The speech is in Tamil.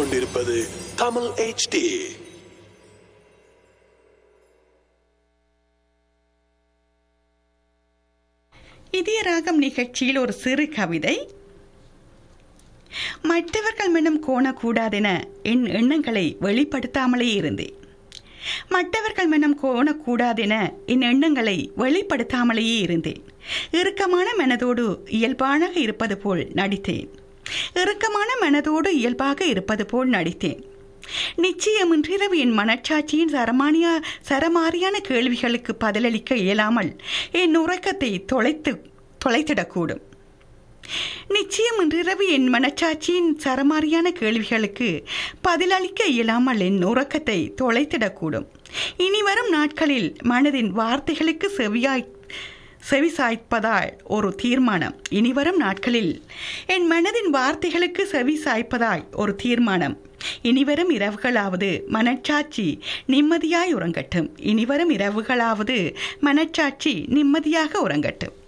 கேட்டுக்கொண்டிருப்பது தமிழ் HD இதய ராகம் நிகழ்ச்சியில் ஒரு சிறு கவிதை மற்றவர்கள் மனம் கோணக்கூடாதென என் எண்ணங்களை வெளிப்படுத்தாமலே இருந்தேன் மற்றவர்கள் மனம் கோணக்கூடாதென என் எண்ணங்களை வெளிப்படுத்தாமலேயே இருந்தேன் இறுக்கமான மனதோடு இயல்பாக இருப்பது போல் நடித்தேன் இறுக்கமான மனதோடு இயல்பாக இருப்பது போல் நடித்தேன் நிச்சயமின்றிரவு என் மனச்சாட்சியின் சரமானிய சரமாரியான கேள்விகளுக்கு பதிலளிக்க இயலாமல் என் உறக்கத்தை தொலைத்து தொலைத்திடக்கூடும் நிச்சயம் இன்றிரவு என் மனச்சாட்சியின் சரமாரியான கேள்விகளுக்கு பதிலளிக்க இயலாமல் என் உறக்கத்தை தொலைத்திடக்கூடும் இனி வரும் நாட்களில் மனதின் வார்த்தைகளுக்கு செவியாய் செவிசாய்ப்பதால் ஒரு தீர்மானம் இனிவரும் நாட்களில் என் மனதின் வார்த்தைகளுக்கு செவி சாய்ப்பதாய் ஒரு தீர்மானம் இனிவரும் இரவுகளாவது மனச்சாட்சி நிம்மதியாய் உறங்கட்டும் இனிவரும் இரவுகளாவது மனச்சாட்சி நிம்மதியாக உறங்கட்டும்